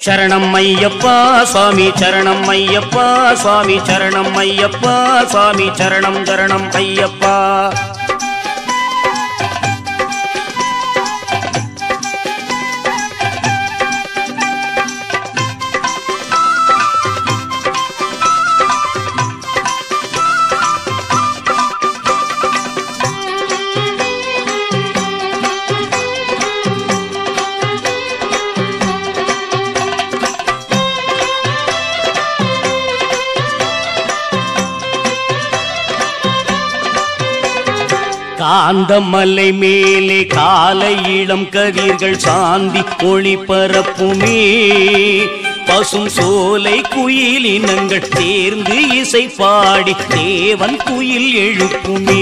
சரணம் ஐயப்பா சுவாமி சரணம் ஐயப்பா சுவாமி சரணம் ஐயப்பா சுவாமி சரணம் சரணம் ஐயப்பா காந்தமலை மேலே காலை இளம் கதிர்கள் சாந்தி ஒளி பரப்புமே பசும் சோலை குயிலினங்கள் தேர்ந்து இசை பாடி தேவன் குயில் எழுப்புமே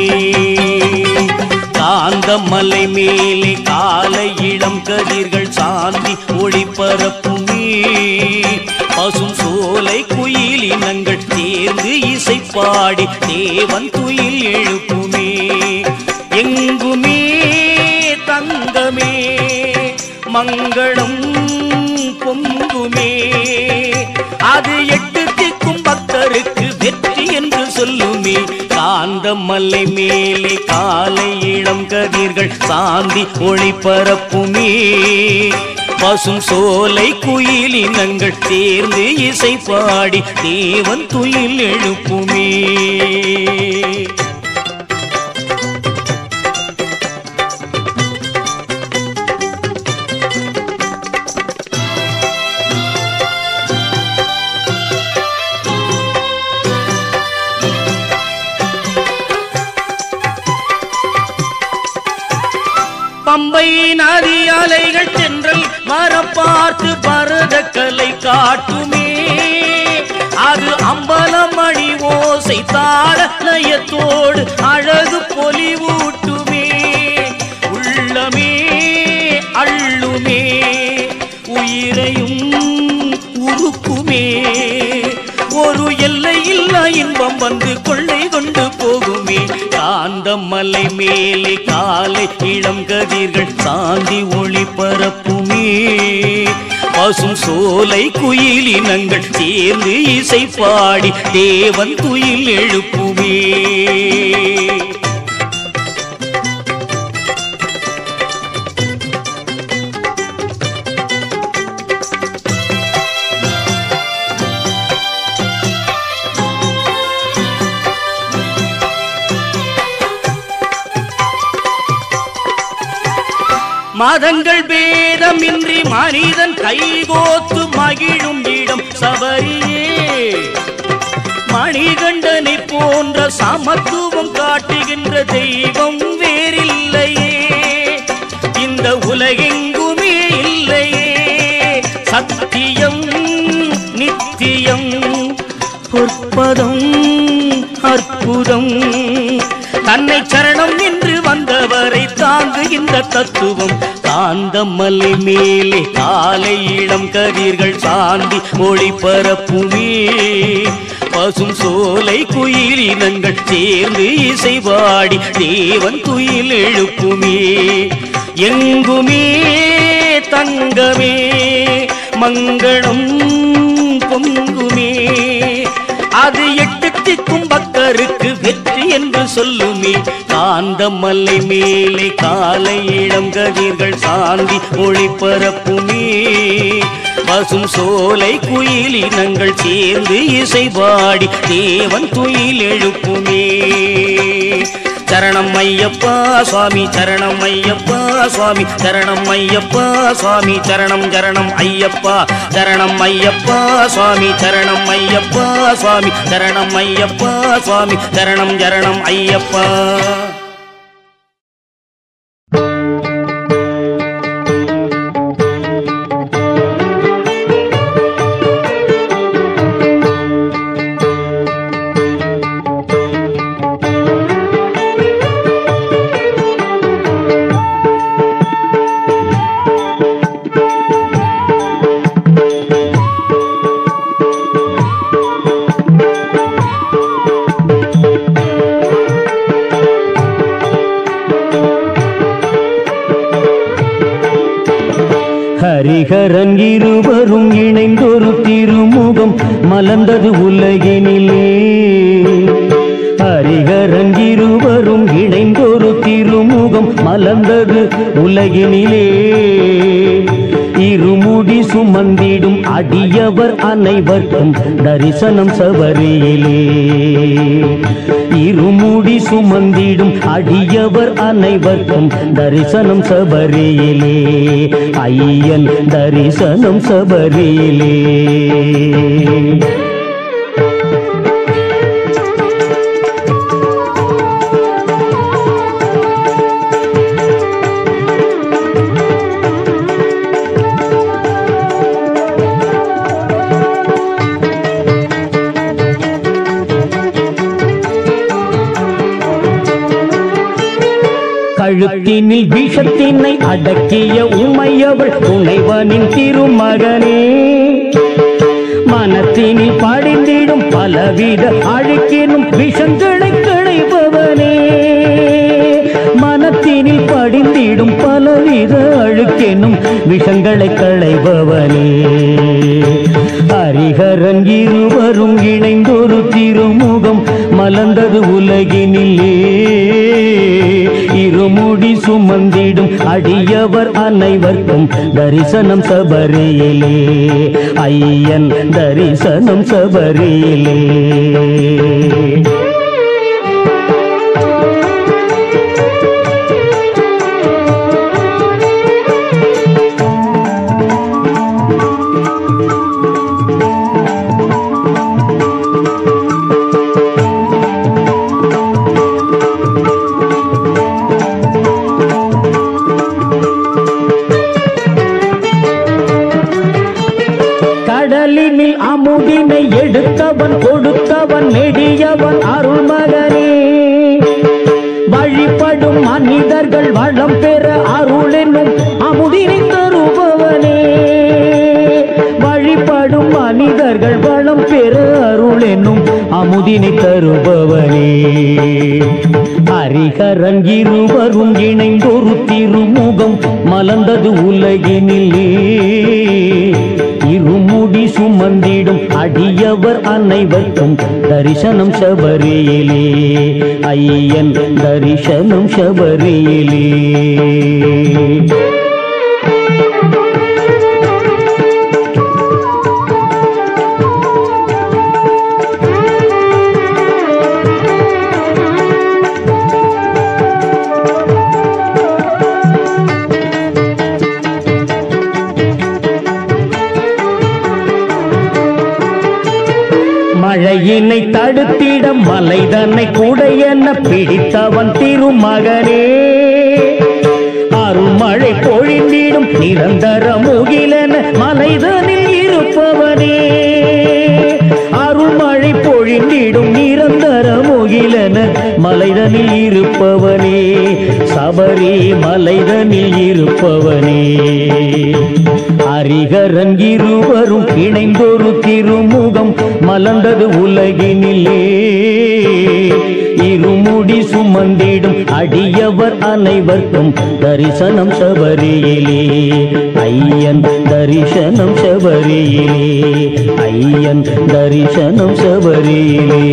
காந்தமலை மேலே காலை இளம் கதிர்கள் சாந்தி ஒளி பரப்புமே பசும் சோலை குயிலினங்கள் தேர்ந்து இசை பாடி தேவன் குயில் எழுப்புமே எங்குமே தங்கமே மங்களம் பொங்குமே அது எட்டு திக்கும் பக்தருக்கு வெற்றி என்று சொல்லுமே காந்தமலை மேலே காலை இளம் கதிர்கள் சாந்தி ஒளி பரப்புமே பசும் சோலை குயிலினங்கள் தேர்ந்து இசை பாடி தேவன் துயில் எழுப்புமே பம்பை நதி அலைகள் தென்றல் மரப்பார்த்து பரத கலை காட்டுமே அது அம்பலமணி ஓசை தாள லயத்தோடு அழகு பொலிவூட்டுமே உள்ளமே அள்ளுமே உயிரையும் உருக்குமே ஒரு எல்லையில்லா இன்பம் வந்து கொள்ளை கொண்டு போகுமே காந்தமலை மேலே காலை இளம் கதிர்கள் சாந்தி ஒளி பரப்புமே பசும் சோலை குயிலினங்கள் சேர்ந்து இசை பாடி தேவன் குயில் எழுப்புமே மதங்கள் பேதமின்றி மனிதன் கைகோத்து மகிழும் இடம் சபரியே மணிகண்டனை போன்ற சமத்துவம் காட்டுகின்ற தெய்வம் வேறில்லையே இந்த உலகெங்குமே இல்லையே சத்தியம் நித்தியம் பொற்பதம் அற்புதம் தன்னை சரணம் என்று வந்தவரை தாங்குகின்ற தத்துவம் காந்தமலை மேலே காலை இளம் கதிர்கள் சாந்தி மொழி பரப்புமே பசும் சோலை குயிலினங்கள் சேர்ந்து இசை பாடி தேவன் குயில் எழுப்புமே எங்குமே தங்கமே மங்களம் பொங்குமே அது எட்டு திக்கும் பக்தருக்கு வெற்றி என்று சொல்லுமே காந்தமலை மேலே காலை இளம் கதிர்கள் சாந்தி ஒளி பரப்புமே பசும் சோலை குயிலினங்கள் சேர்ந்து இசை பாடி தேவன் குயில் எழுப்புமே சரணம் ஐயப்பா சுவாமி சரணம் ஐயப்பா சுவாமி சரணம் ஐயப்பா சுவாமி சரணம் சரணம் ஐயப்பா சரணம் ஐயப்பா சுவாமி சரணம் ஐயப்பா சுவாமி சரணம் ஐயப்பா சுவாமி சரணம் சரணம் ஐயப்பா ஹரிஹரன் இருவரும் இணைந்தொரு திருமுகம் மலர்ந்தது உலகினிலே ஹரிகரன் இருவரும் இணைந்தொரு திருமுகம் மலர்ந்தது உலகினிலே இருமுடி சுமந்திடும் அடியவர் அனைவர்க்கும் தரிசனம் சபரியிலே இருமுடி சுமந்திடும் அடியவர் அனைவர்க்கும் தரிசனம் சபரியிலே ஐயன் தரிசனம் சபரியிலே கழுத்தினில் விஷத்தினை அடக்கிய உமையவள் துணைவனின் திருமகனே மனத்தினில் படிந்திடும் பலவித அழுக்கினும் விஷங்களை களைபவனே மனத்தினில் படிந்திடும் பலவித அழுக்கெனும் விஷங்களை களைபவனே ஹரிஹரன் இருவரும் இணைந்தொரு திருமுகம் மலர்ந்தது உலகினிலே இருமுடி சுமந்திடும் அடியவர் அனைவர்க்கும் தரிசனம் சபரியிலே ஐயன் தரிசனம் சபரியிலே கடலினில் அமுதினை எடுத்தவன் கொடுத்தவன் நெடியவன் அருள்மகனே வழிபடும் மனிதர்கள் வளம் பெற அருளெனும் அமுதினை தருபவனே வழிபடும் மனிதர்கள் வளம் பெற அருளெனும் அமுதினை தருபவனே ஹரிகரன் இருவரும் இணைந்தொரு திருமுகம் மலர்ந்தது உலகினிலே இருமுடி சுமந்திடும் அடியவர் அனைவர்க்கும் தரிசனம் சபரியிலே ஐயன் தரிசனம் சபரியிலே மழையினை தடுத்திட மலைதன்னை குடையென பிடித்தவன் திருமகனே அருள்மழை பொழிந்திடும் நிரந்தர முகிலென மலைதனில் இருப்பவனே அருள்மழை பொழிந்திடும் நிரந்தர முகிலென மலைதனில் இருப்பவனே சபரி மலைதனில் இருப்பவனே ஹரிகரன் இருவரும் இணைந்தொரு திருமுகம் மலர்ந்தது உலகினிலே இருமுடி சுமந்திடும் அடியவர் அனைவர்க்கும் தரிசனம் சபரியிலே ஐயன் தரிசனம் சபரியிலே ஐயன் தரிசனம் சபரியிலே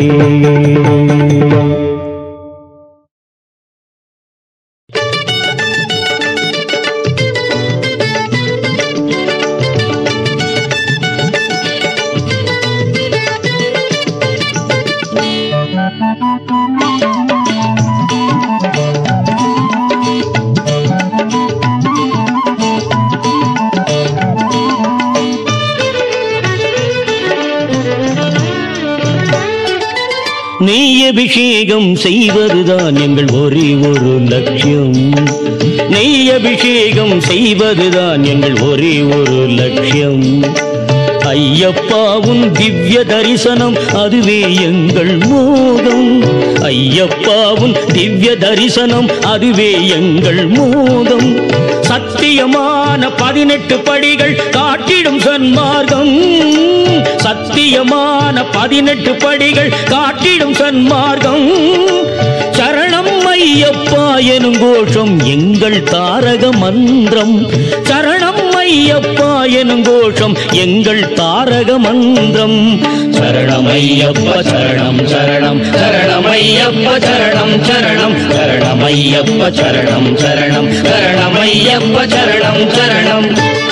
நெய் அபிஷேகம் செய்வதுதான் எங்கள் ஒரே ஒரு லட்சியம் நெய் அபிஷேகம் செய்வதுதான் எங்கள் ஒரே ஒரு லட்சியம் ஐயப்பாவும் திவ்ய தரிசனம் அதுவே எங்கள் மோதம் ஐயப்பாவும் திவ்ய தரிசனம் அதுவே எங்கள் மோதம் சத்தியமான பதினெட்டு படிகள் காட்டிடும் சன்மார்க்கம் சத்தியமான பதினெட்டு படிகள் காட்டிடும் சன்மார்க்கம் சரணம் ஐயப்பா எனும் கோஷம் எங்கள் தாரக மந்திரம் சரணம் ஐயப்பா எனும் கோஷம் எங்கள் தாரக மந்திரம் சரணமையப்ப சரணம் சரணம் சரணமையப்ப சரணம் சரணம் சரணமையப்ப சரணம் சரணம் சரணமையப்ப சரணம் சரணம்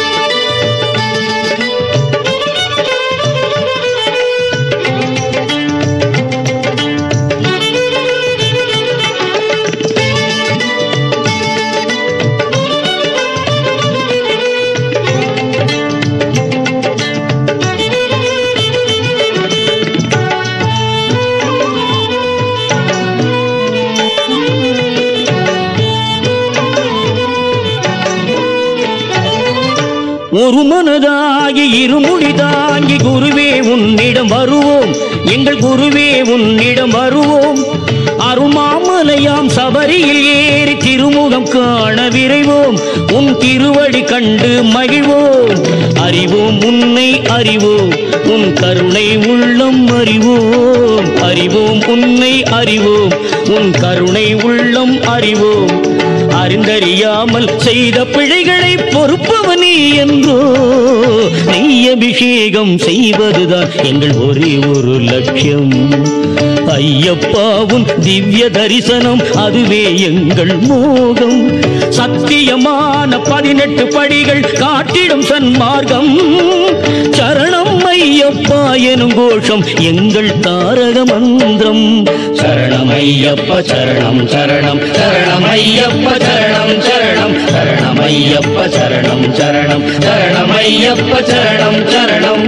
ஒரு மனதாகி இருமுடி தாங்கி குருவே உன்னிடம் வருவோம் எங்கள் குருவே உன்னிடம் வருவோம் அருமாமலையாம் சபரியில் ஏறி திருமுகம் காண விரைவோம் உன் திருவடி கண்டு மகிழ்வோம் அறிவோம் உன்னை அறிவோம் உன் கருணை உள்ளம் அறிவோம் அறிவோம் உன்னை அறிவோம் உன் கருணை உள்ளம் அறிவோம் அறிந்தறியாமல் செய்த பிழைகளை பொறுப்பவனே என்றோ நெய் அபிஷேகம் செய்வதுதான் எங்கள் ஒரே ஒரு லட்சியம் ஐயப்பாவும் திவ்ய தரிசனம் அதுவே எங்கள் மோகம் சத்தியமான பதினெட்டு படிகள் காட்டிடும் சன்மார்க்கம் சரணம் ஐயப்பா எனும் கோஷம் எங்கள் தாரக மந்திரம் சரணம் ஐயப்ப சரணம் சரணம் சரணம் ஐயப்ப சரணம் சரணம் சரணம் ஐயப்ப சரணம் சரணம் சரணம் ஐயப்ப சரணம் சரணம்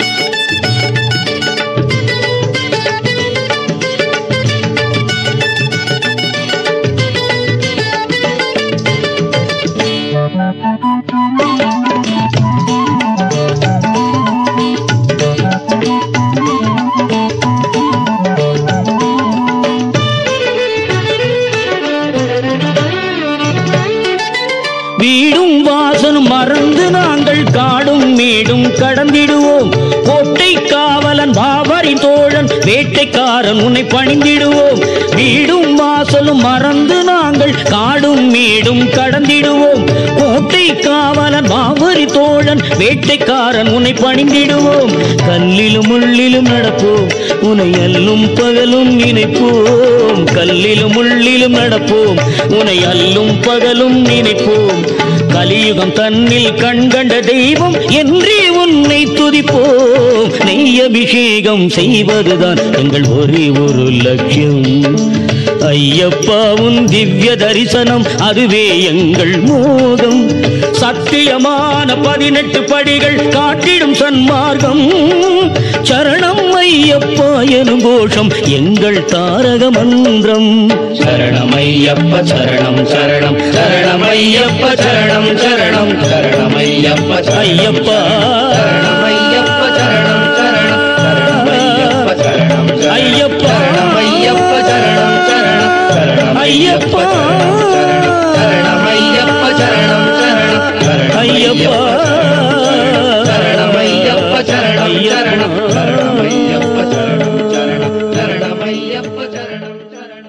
வீடும் வாசனும் மறந்து நாங்கள் காடும் மேடும் கடந்திடுவோம் கோட்டை காவலன் பாபரி தோழன் வேட்டைக்காரன் உன்னை பணிந்திடுவோம் வீடும் வாசலும் மறந்து நாங்கள் காடும் மேடும் கடந்திடுவோம் கோட்டை காவலன் பாபரி தோழன் வேட்டைக்காரன் உன்னை பணிந்திடுவோம் கல்லிலும் முள்ளிலும் நடப்போம் உன்னை அல்லும் பகலும் நினைப்போம் கல்லிலும் முள்ளிலும் நடப்போம் உன்னை அல்லும் பகலும் நினைப்போம் கலியுகம் தன்னில் கண்கண்ட தெய்வம் என்றே உன்னை துதிப்போம் நெய் அபிஷேகம் செய்வதுதான் எங்கள் ஒரே ஒரு லட்சியம் ஐயப்பாவும் திவ்ய தரிசனம் அதுவே எங்கள் மோகம் சத்தியமான பதினெட்டு படிகள் காட்டிடும் சன்மார்க்கம் சரணம் ஐயப்பா எனும் கோஷம் எங்கள் தாரக மந்திரம் சரணம் ஐயப்ப சரணம் சரணம் சரணம் ஐயப்ப சரணம் சரணம் சரணம் ஐயப்ப ஐயப்பா சரணம் ஐயப்ப சரணம் சரணம் சரணம் ஐயப்ப சரணம் ஐயப்பா ஐயப்ப சரணம் சரணம் சரணம் ஐயப்பா சரணம் ஐயப்ப சரணம் சரணம் சரணம் ஐயப்பா சரணம் ஐயப்ப சரணம் சரணம் சரணம் ஐயப்ப சரணம் சரணம் சரணம் ஐயப்ப சரணம் சரணம்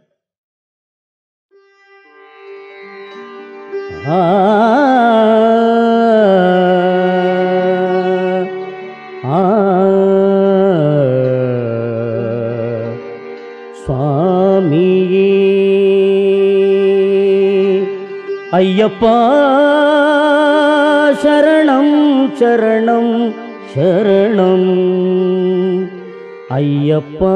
சுவாமியே ஐயப்பா சரணம் சரணம் சரணம் ஐயப்பா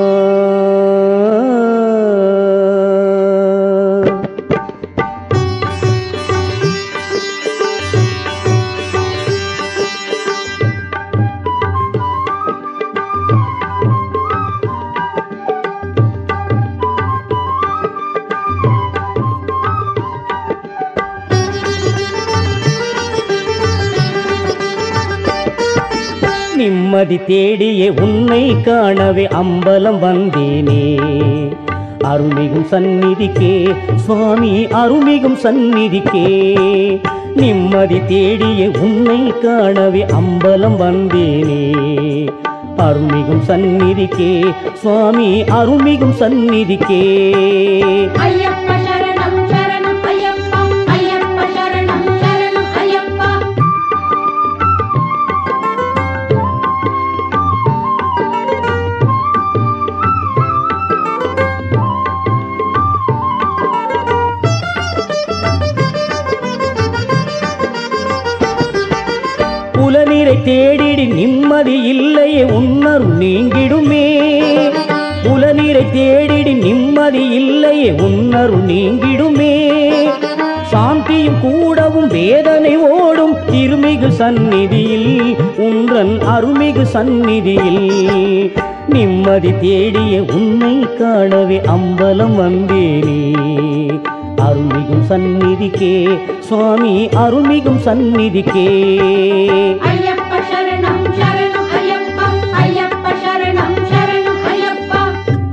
நிம்மதி தேடியே உன்னை காணவே அம்பலம் வந்தேனே அருள்மிகும் சந்நிதிக்கே சுவாமி அருள்மிகும் சந்நிதிக்கே நிம்மதி தேடியே உன்னை காணவே அம்பலம் வந்தேனே அருள்மிகும் சந்நிதிக்கே சுவாமி அருள்மிகும் சந்நிதிக்கே ஐயப்ப சரணம் சரணம் ஐயப்பா ஐயப்ப சரணம் சரணம் ஐயப்பா புலநீரை தேடிடி நிம்மதி இல்லையே உன்னருள் நீங்கிடுமே புலநீரை தேடிடி நிம்மதி இல்லையே உன்னருள் நீங்கிடுமே சாந்தியும் கூடவும் வேதனை ஓடும் திருமிகு சந்நிதியில் உன்றன் அருமிகு சந்நிதியில் நிம்மதி தேடிய உன்னை காணவே அம்பலம் வந்தேனே அருள்மிகும் சந்நிதிக்கே சுவாமி அருள்மிகும் சந்நிதிக்கே ஐயப்ப சரணம் சரணம் ஐயப்பா ஐயப்ப சரணம் சரணம் ஐயப்பா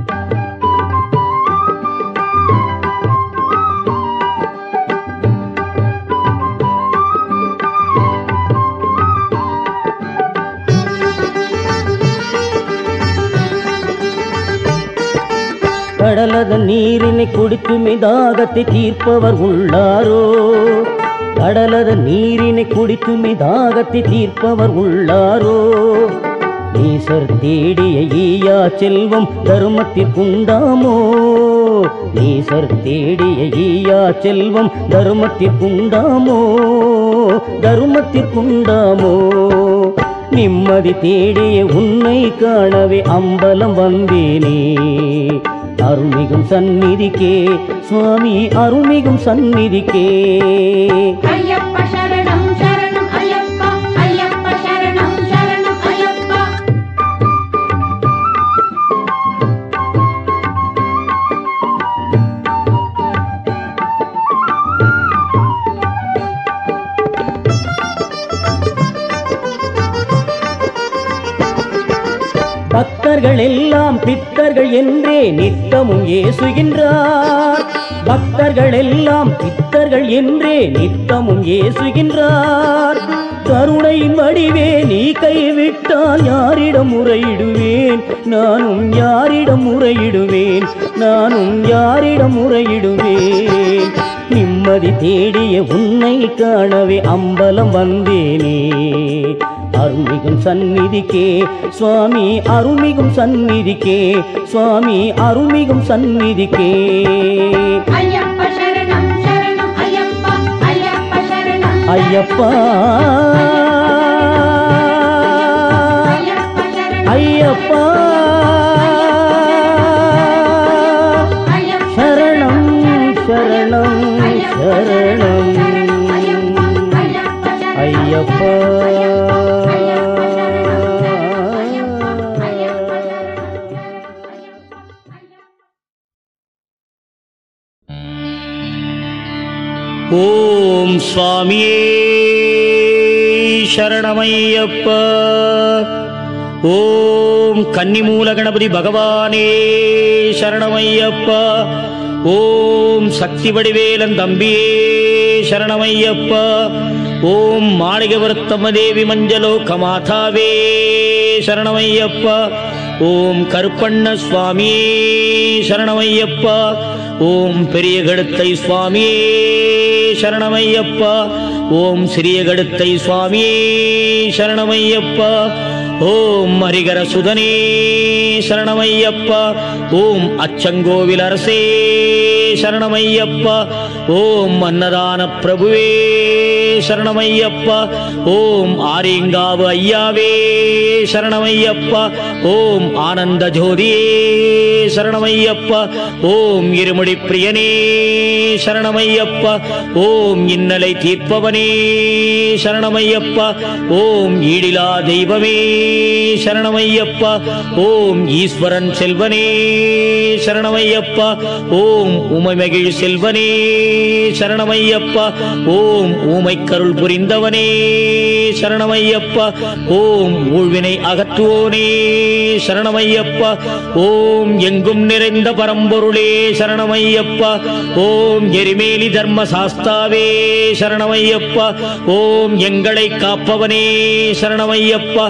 கடலத நீரினை குடித்துமே தாகத்தை தீர்ப்பவர் உள்ளாரோ கடலத நீரினை குடித்துமே தாகத்தை தீர்ப்பவர் உள்ளாரோ நீசர் தேடிய ஈயா செல்வம் தருமத்திற்குண்டாமோ நீசர் தேடிய ஈயா செல்வம் தருமத்திற்குண்டாமோ தருமத்திற்குண்டாமோ நிம்மதி தேடிய உன்னை காணவே அம்பலம் வந்தேனே அருள்மிகும் சந்நிதிக்கே சுவாமி அருள்மிகும் சந்நிதிக்கே ஐயப்ப சரணம் சரணம் ஐயப்பா ஐயப்ப சரணம் சரணம் ஐயப்பா பக்தர்கள் எல்லாம் பித்தர்கள் என்றே நித்தமும் ஏசுகின்றார் பக்தர்கள் எல்லாம் பித்தர்கள் என்றே நித்தமும் ஏசுகின்றார் கருணையின் வடிவே நீ கைவிட்டால் யாரிடம் முறையிடுவேன் நானும் யாரிடம் முறையிடுவேன் நானும் யாரிடம் முறையிடுவேன் நிம்மதி தேடிய உன்னை காணவே அம்பலம் வந்தேனே அருள்மிகும் சந்நிதிக்கே சுவாமி அருள்மிகும் சந்நிதிக்கே சுவாமி அருள்மிகும் சந்நிதிக்கே ஐயப்ப சரணம் சரணம் ஐயப்பா ஐயப்ப சரணம் ஐயப்பா ஐயப்ப சரணம் ஐயப்பா ஐயப்ப சரணம் சரணம் சரணம் ஐயப்பா ஓம் சுவாமியே சரணமையப்ப ஓம் கன்னிமூல கணபதி பகவானே சரணமையப்ப ஓம் சக்தி வடிவேலன் தம்பியே சரணமையப்ப ஓம் மாளிகவர்த்தம தேவி மஞ்சலோக மாதாவே சரணமையப்ப ஓம் கருப்பண்ண சுவாமியே சரணமையப்பா ஓம் பெரிய கடுத்தை சுவாமியே சரணமையப்பா ஓம் சிறிய கடுத்தை சுவாமியே சரணமையப்பா ஓம் ஹரிகர சுதனே சரணமையப்பா ஓம் அச்சங்கோவில் அரசே சரணமையப்பா ஓம் அன்னதான பிரபுவே சரணமையப்பா ஓம் ஆரியங்காவு ஐயாவே சரணமையப்பா ஓம் ஆனந்த ஜோதியே சரணமையப்பா ஓம் இருமுடி பிரியனே சரணமையப்பா ஓம் இன்னலை தீர்ப்பவனே சரணமையப்பா ஓம் ஈடிலா தெய்வமே சரணமையப்பா ஓம் ஈஸ்வரன் செல்வனே சரணமையப்பா ஓம் உமைமகிழ் செல்வனே சரணமையப்பா ஓம் ஊமைக்கருள் புரிந்தவனே சரணமையப்பா ஓம் ஊழ்வினை அகற்றுவோனே சரணமையப்பா ஓம் எங்கும் நிறைந்த பரம்பொருளே சரணமையப்பா ஓம் எரிமேலி தர்ம சாஸ்தாவே சரணமையப்பா ஓம் எங்களை காப்பவனே சரணமையப்பா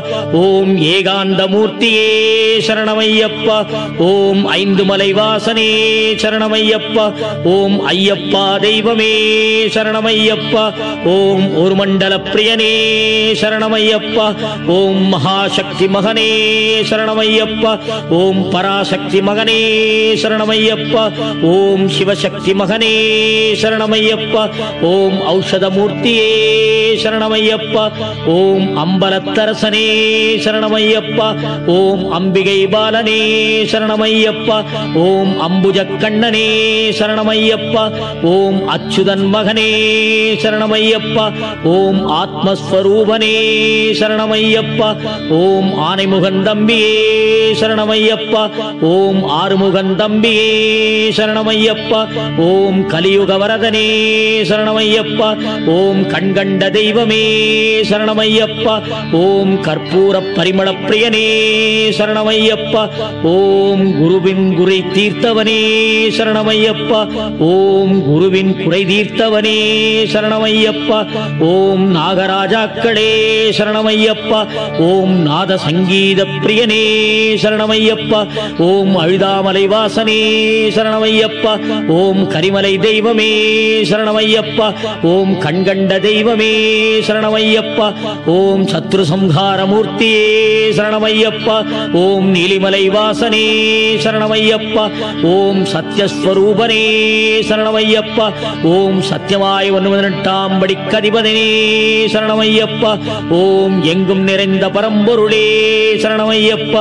ஓம் ஏகாந்தமூர்த்தியே சரணமையப்பா ஓம் ஐந்து மலை வாசனே சரணமையப்பா ஓம் ஐயப்பா தெய்வமே சரணமையப்பா ஓம் ஒரு மண்டல பிரியனே சரணமையப்பா ஓம் மகாசக்தி மகனே சரணமையப்பா ஓம் பராசக்தி மகனே சரணமையப்பா ஓம் சிவசக்தி மகனே சரணமையப்பா ஓம் ஔஷதமூர்த்தியே சரணமையப்பா ஓம் அம்பலத்தரசனே சரணமையப்பா ஓம் அம்பிகை பாலனே சரணமையப்பா ஓம் அம்புஜ கண்ணனே சரணமையப்பா ஓம் அச்சுதன் மகனே சரணமையப்பா ஓம் ஆத்மஸ்வரூபனே சரணமையப்பா ஓம் ஆனைமுகன் தம்பியே சரணமையப்பா ஓம் ஆறுமுகன் தம்பியே சரணமையப்பா ஓம் கலியுக வரதனே சரணமையப்பா ஓம் கண்கண்ட தெய்வமே சரணமையப்பா ஓம் கற்பூர பரிமள பிரியனே சரணமையப்பா ஓம் குருவின் குறை தீர்த்தவனே சரணமையப்பா ஓம் குருவின் குறை தீர்த்தவனே சரணமையப்பா ஓம் நாகராஜாக்களே சரணமையப்பா ஓம் நாத சங்கீத பிரியனே சரணமையப்பா ஓம் அழுதாமலை வாசனே சரணமையப்பா ஓம் கரிமலை தெய்வமே சரணமையப்பா ஓம் கண்கண்ட தெய்வமே சரணமையப்பா ஓம் சத்ரு சம்ஹாரமூர்த்தியே சரணமையப்பா ஓம் நீலிமலை வாசனே சரணமையப்பா ஓம் சத்யஸ்வரூபனே சரணமையப்பா ஓம் சத்தியமாய் ஒன்பதெட்டாம் படிக்கதிபதினே சரணமையப்பா ஓம் எங்கும் நிறைந்த பரம்பொருளே சரணமையப்பா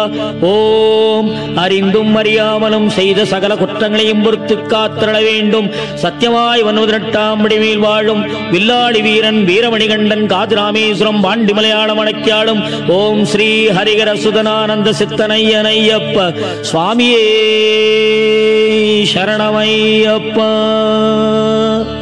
ஓம் அறிந்தும் அறியாமலும் செய்த சகல குற்றங்களையும் பொறுத்து காத்திரள வேண்டும் சத்தியமாய் ஒன்பதெட்டாம் படிமேல் வாழும் வில்லாளி வீரன் வீரமணிகண்டன் காதிராமேஸ்வரம் பாண்டி மலையாளம் அணக்கியாளும் ஓம் ஸ்ரீ ஹரிகர சுதனானந்த சித்தனையனையப்ப சுவாமியே சரணமையப்பா